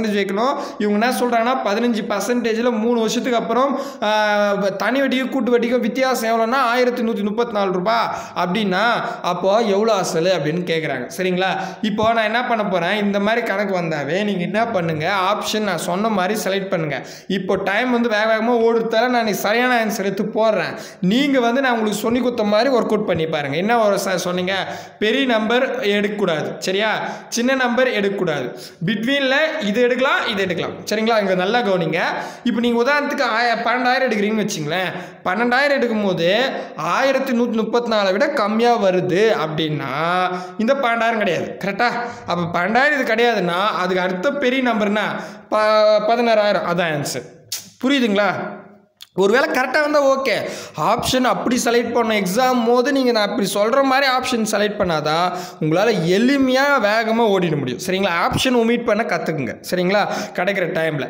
கிடைக்கும் இவங்க என்ன சொல்கிறாங்கன்னா பதினஞ்சு பர்சன்டேஜில் மூணு வருஷத்துக்கு அப்புறம் ஆஹ், தனி வட்டிக்கும் கூட்டு வட்டிக்கும் வித்தியாசம் எவ்வளோன்னா ஆயிரத்தி நூற்றி முப்பத்தி நாலு ரூபா அப்படின்னா அப்போ எவ்வளோ அசல் அப்படின்னு கேட்குறாங்க சரிங்களா இப்போ நான் என்ன பண்ண போகிறேன் இந்த மாதிரி கணக்கு வந்தாவே நீங்கள் என்ன பண்ணுங்கள் ஆப்ஷன் நான் சொன்ன மாதிரி செலக்ட் பண்ணுங்கள் இப்போ டைம் வந்து வேக வேகமாக ஓடுறதால நான் இன்னைக்கு சரியான ஆன்சர் எடுத்து போடுறேன் நீங்கள் வந்து நான் உங்களுக்கு சொல்லி கொடுத்த மாதிரி ஒர்க் அவுட் பண்ணி பாருங்கள் என்ன ஒரு ச- சொன்னீங்க பெரிய நம்பர் எடுக்கக்கூடாது சரியா சின்ன நம்பர் எடுக்கக்கூடாது பிட்வீனில் இது எடுக்கலாம் இது எடுக்கலாம் சரிங்களா இங்கே நல்லா கவனிங்க இப்போ நீங்கள் உதாரணத்துக்கு ஆய பன்னெண்டாயிரம் எடுக்கிறீங்கன்னு வச்சுங்களேன் பன்னெண்டாயிரம் எடுக்கும்போது ஆயிரத்தி நூற்றி முப்பத்தி நாலை விட கம்மியாக வருது அப்படின்னா இந்த பன்னெண்டாயிரம் கிடையாது கரெக்டாக அப்போ பன்னெண்டாயிரம் இது கிடையாதுன்னா அதுக்கு அடுத்த பெரிய நம்பர்னா ப பதினாறாயிரம் அதான் ஆன்சர் புரியுதுங்களா ஒருவேளை கரெக்டாக வந்தால் ஓகே ஆப்ஷன் அப்படி செலக்ட் பண்ண எக்ஸாம் போது நீங்கள் நான் அப்படி சொல்கிற மாதிரி ஆப்ஷன் செலக்ட் பண்ணாதான் உங்களால் எளிமையாக வேகமாக ஓடிட முடியும் சரிங்களா ஆப்ஷன் ஒமிட் பண்ண கற்றுக்குங்க சரிங்களா கிடைக்கிற டைமில்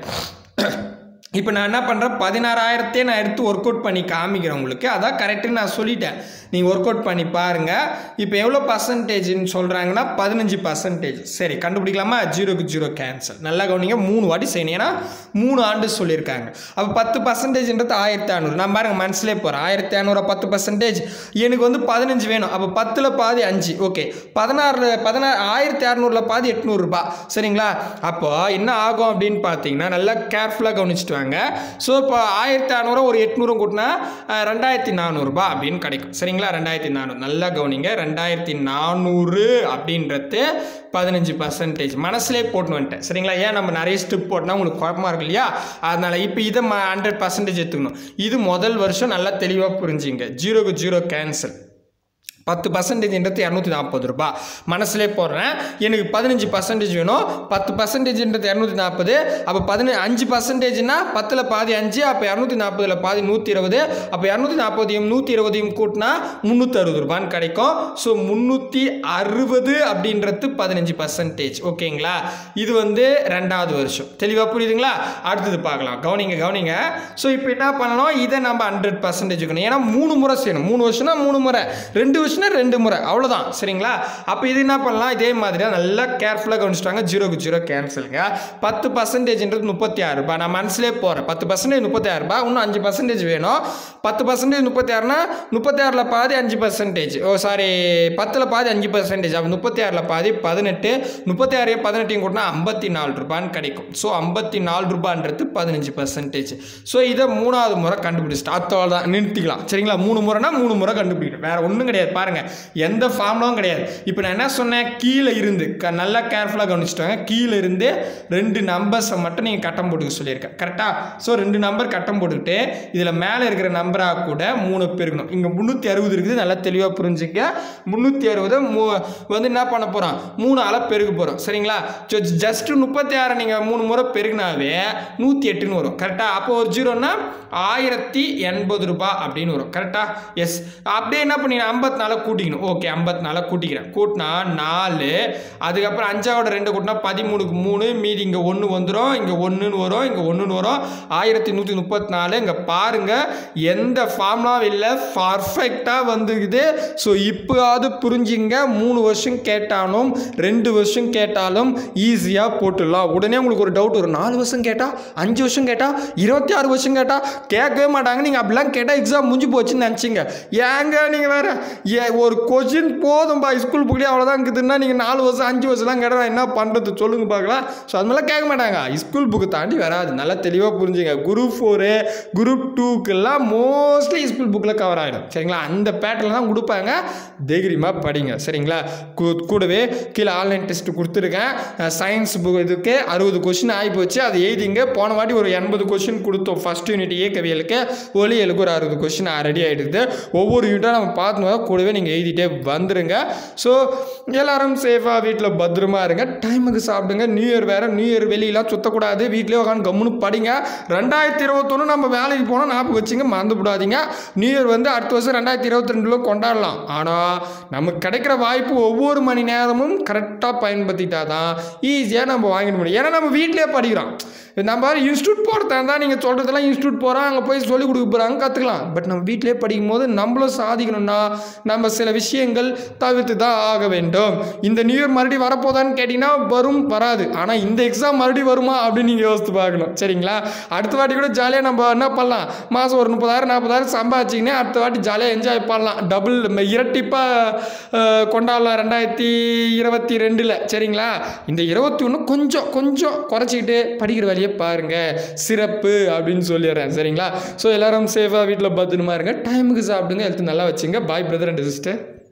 இப்போ நான் என்ன பண்ணுறேன் பதினாறாயிரத்தையே நான் எடுத்து ஒர்க் அவுட் பண்ணி காமிக்கிறேன் உங்களுக்கு அதான் கரெக்டுன்னு நான் சொல்லிட்டேன் நீங்கள் ஒர்க் அவுட் பண்ணி பாருங்கள் இப்போ எவ்வளோ பர்சன்டேஜ்னு சொல்கிறாங்கன்னா பதினஞ்சு பர்சன்டேஜ் சரி கண்டுபிடிக்கலாமா ஜீரோக்கு ஜீரோ கேன்சல் நல்லா கவனிங்க மூணு வாட்டி செய்யணும் ஏன்னா மூணு ஆண்டு சொல்லியிருக்காங்க அப்போ பத்து பர்சன்டேஜ்ன்றது ஆயிரத்தி ஐநூறு நான் பாருங்க மனசுலேயே போகிறேன் ஆயிரத்தி ஐநூறு பத்து பர்சன்டேஜ் எனக்கு வந்து பதினஞ்சு வேணும் அப்போ பத்தில் பாதி அஞ்சு ஓகே பதினாறு பதினாறு ஆயிரத்தி அறநூறில் பாதி எட்நூறுபா சரிங்களா அப்போ என்ன ஆகும் அப்படின்னு பார்த்தீங்கன்னா நல்லா கேர்ஃபுல்லாக கவனிச்சுட்டு வாங்க ஸோ இப்போ ஆயிரத்தி அறநூறு ஒரு எட்நூறு கூட்டினா அஹ், ரெண்டாயிரத்தி நானூறுபா அப்படின்னு கிடைக்கும் சரிங்களா ரெண்டாயிரத்தி நானூறு நல்லா கவனிங்க ரெண்டாயிரத்தி நானூறு அப்படின்றது பதினஞ்சு பர்சன்டேஜ் மனசுலேயே போட்டு வந்துட்டேன் சரிங்களா ஏன் நம்ம நிறைய ஸ்டெப் போட்டோம்னா உங்களுக்கு குழப்பமா இருக்கு இல்லையா அதனால் இப்போ இதை ஹண்ட்ரட் பர்சன்டேஜ் எடுத்துக்கணும் இது முதல் வருஷம் நல்லா தெளிவாக புரிஞ்சுங்க ஜீரோக்கு ஜீரோ கேன்சல் பத்து பர்சன்டேஜ்ன்றது இரநூத்தி நாற்பது ரூபாய் மனசுலே போடுறேன் எனக்கு பதினஞ்சு பர்சன்டேஜ் வேணும் பத்து பர்சன்டேஜ்ன்றது இரநூத்தி நாற்பது அப்போ பதினஞ்சு அஞ்சு பர்சன்டேஜ்னா பத்தில் பாதி அஞ்சு அப்போ இரநூத்தி நாற்பதில் பாதி நூற்றி இருபது அப்போ இரநூத்தி நாற்பதையும் நூற்றி இருபதையும் கூட்டினா முந்நூற்றி அறுபது ரூபான்னு கிடைக்கும் ஸோ முந்நூற்றி அறுபது அப்படின்றது பதினஞ்சு பர்சன்டேஜ் ஓகேங்களா இது வந்து ரெண்டாவது வருஷம் தெளிவாக புரியுதுங்களா அடுத்தது பார்க்கலாம் கவனிங்க கவனிங்க ஸோ இப்போ என்ன பண்ணணும் இதை நம்ம ஹண்ட்ரட் பர்சன்டேஜ் இருக்கணும் ஏன்னா மூணு முறை செய்யணும் மூணு வருஷம்னா மூணு முறை ரெண்டு வருஷம்னா ரெண்டு முறை அவ்வளோதான் சரிங்களா அப்போ இது என்ன பண்ணலாம் இதே மாதிரி தான் நல்லா கேர்ஃபுல்லாக கவனிச்சிட்டாங்க ஜீரோக்கு ஜீரோ கேன்சலுங்க பத்து பர்சன்டேஜ்ன்றது முப்பத்தி ஆறு ரூபாய் நான் மனசுலேயே போகிறேன் பத்து பர்சன்டேஜ் முப்பத்தி ஆறு ரூபாய் இன்னும் அஞ்சு பர்சன்டேஜ் வேணும் பத்து பர்சன்டேஜ் முப்பத்தி ஆறுனா முப்பத்தி ஆறில் பாதி அஞ்சு பர்சன்டேஜ் ஓ சாரி பத்தில் பாதி அஞ்சு பர்சன்டேஜ் அப்போ முப்பத்தி ஆறில் பாதி பதினெட்டு முப்பத்தி ஆறு பதினெட்டையும் கூட்டினா ஐம்பத்தி நாலு ரூபான்னு கிடைக்கும் ஸோ ஐம்பத்தி நாலு ரூபான்றது பதினஞ்சு பர்சன்டேஜ் ஸோ இதை மூணாவது முறை கண்டுபிடிச்சிட்டு அத்தோட தான் நிறுத்திக்கலாம் சரிங்களா மூணு முறைனா மூணு முறை கண்டுபிடிக்கணும் வேற ஒன்றும் கிடையாது பாருங்க எந்த ஃபார்ம்லாம் கிடையாது இப்போ நான் என்ன சொன்னேன் கீழே இருந்து க நல்லா கேர்ஃபுல்லாக கவனிச்சுட்டாங்க கீழே இருந்து ரெண்டு நம்பர்ஸை மட்டும் நீங்கள் கட்டம் போட்டுக்க சொல்லியிருக்கேன் கரெக்டாக ஸோ ரெண்டு நம்பர் கட்டம் போட்டுக்கிட்டு இதில் மேலே இருக்கிற நம்பராக கூட மூணு பெருக்கணும் இங்கே முந்நூற்றி அறுபது இருக்குது நல்லா தெளிவாக புரிஞ்சுக்க முந்நூற்றி அறுபது மூ வந்து என்ன பண்ண போகிறோம் மூணு ஆளை பெருக்க போகிறோம் சரிங்களா ஸோ ஜஸ்ட் முப்பத்தி ஆறு நீங்கள் மூணு முறை பெருகினாவே நூற்றி எட்டுன்னு வரும் கரெக்டாக அப்போ ஒரு ஜீரோனா ஆயிரத்தி எண்பது ரூபாய் அப்படின்னு வரும் கரெக்டாக எஸ் அப்படியே என்ன பண்ணி ஐம்பத்தி நாலை கூட்டிக்கணும் ஓகே ஐம்பத்தி நாலை கூட்டிக்கிறேன் கூட்டினா நாலு அதுக்கப்புறம் அஞ்சாவோட ரெண்டு கூட்டினா பதிமூணுக்கு மூணு மீதி இங்கே ஒன்று வந்துடும் இங்கே ஒன்றுன்னு வரும் இங்கே ஒன்றுன்னு வரும் ஆயிரத்தி நூற்றி முப்பத்தி நாலு இங்கே பாருங்கள் எந்த ஃபார்ம்லாம் இல்லை பர்ஃபெக்டாக வந்துக்குது ஸோ இப்போயாவது புரிஞ்சுங்க மூணு வருஷம் கேட்டாலும் ரெண்டு வருஷம் கேட்டாலும் ஈஸியாக போட்டுடலாம் உடனே உங்களுக்கு ஒரு டவுட் வரும் நாலு வருஷம் கேட்டால் அஞ்சு வருஷம் கேட்டால் இருபத்தி ஆறு வருஷம் கேட்டால் கேட்கவே மாட்டாங்க நீங்கள் அப்படிலாம் கேட்டால் எக்ஸாம் முடிஞ்சு போச்சுன்னு நினச்சிங்க ஏங்க நீங்கள் வேற ஏ ஒரு கொஷின் போதும்பா ஸ்கூல் புக்லேயே அவ்வளோதான் இருக்குதுன்னா நீங்கள் நாலு வருஷம் அஞ்சு வருஷம்லாம் கேட்டால் என்ன பண்ணுறது சொல்லுங்க பார்க்கலாம் ஸோ அது மாதிரிலாம் கேட்க மாட்டாங்க ஸ்கூல் புக்கு தாண்டி வராது நல்லா தெளிவாக புரிஞ்சுங்க குரூப் ஃபோரு குரூப் டூக்கெல்லாம் மோஸ்ட்லி ஸ்கூல் புக்கில் கவர் ஆகிடும் சரிங்களா அந்த பேட்டர்ல தான் கொடுப்பாங்க தைரியமாக படிங்க சரிங்களா கூ- கூடவே கீழே ஆன்லைன் டெஸ்ட் கொடுத்துருக்கேன் சயின்ஸ் புக் இதுக்கு அறுபது கொஷின் ஆகி போச்சு அதை எழுதிங்க போன வாட்டி ஒரு எண்பது கொஷின் கொடுத்தோம் ஃபஸ்ட் யூனிட் இயக்கவியலுக்கு ஒலியலுக்கு ஒரு அறுபது கொஷின் ரெடி ஆகிடுது ஒவ்வொரு யூனிட்டாக நம்ம பார்த்து கூடவே நீங்கள் எழுதிட்டே வந்துருங்க ஸோ எல்லாரும் சேஃபாக வீட்டில் பத்திரமா இருங்க டைமுக்கு சாப்பிடுங்க நியூ இயர் வேறு நியூ இயர் வெளியெல்லாம் சுற்றக்கூடாது வீட்லேயே உட்காந்து கம்முன்னு படிங்க ரெண்டாயிரத்தி இருபத்தொன்று நம்ம வேலைக்கு போனால் ஞாபகம் வச்சுங்க மறந்து விடாதீங்க நியூ இயர் வந்து அடுத்த வருஷம் ரெண்டாயிரத்தி இருபத்தி ரெண்டுல கொண்டாடலாம் ஆனால் நமக்கு கிடைக்கிற வாய்ப்பு ஒவ்வொரு மணி நேரமும் கரெக்டாக பயன்படுத்திட்டா தான் ஈஸியாக நம்ம வாங்கிட முடியும் ஏன்னா நம்ம வீட்டிலே படிக்கிறோம் நம்ம இன்ஸ்டியூட் போகிறதா இருந்தால் நீங்கள் சொல்கிறதெல்லாம் இன்ஸ்டியூட் போகிறோம் அங்கே போய் சொல்லிக் கொடுக்க போகிறாங்க கற்றுக்கலாம் பட் நம்ம வீட்டிலே படிக்கும் போது நம்மளும் சாதிக்கணும்னா நம்ம சில விஷயங்கள் தவிர்த்து தான் ஆக வேண்டும் இந்த நியூ இயர் மறுபடியும் வரப்போதான்னு கேட்டிங்கன்னா வரும் வராது ஆனால் இந்த எக்ஸாம் மறுபடியும் வருமா அப்படின்னு நீங்கள் யோசித்து பார்க்கணும் சரிங்களா அடுத்த வாட்டி கூட ஜாலியாக நம்ம என்ன பண்ணலாம் மாதம் ஒரு முப்பதாயிரம் நாற்பதாயிரம் சம்பாதிச்சிங்கன்னா அடுத்த வாட்டி ஜாலியாக என்ஜாய் பண்ணலாம் டபுள் இரட்டிப்பாக கொண்டாடலாம் ரெண்டாயிரத்தி இருபத்தி ரெண்டில் சரிங்களா இந்த இருபத்தி ஒன்று கொஞ்சம் கொஞ்சம் குறைச்சிக்கிட்டு படிக்கிற வேலையை பாருங்கள் சிறப்பு அப்படின்னு சொல்லிடுறேன் சரிங்களா ஸோ எல்லாரும் சேஃபாக வீட்டில் பத்திரமா இருங்க டைமுக்கு சாப்பிடுங்க ஹெல்த் நல்லா வச்சுங்க பாய் பிரதர் அண்ட் சிஸ்டர்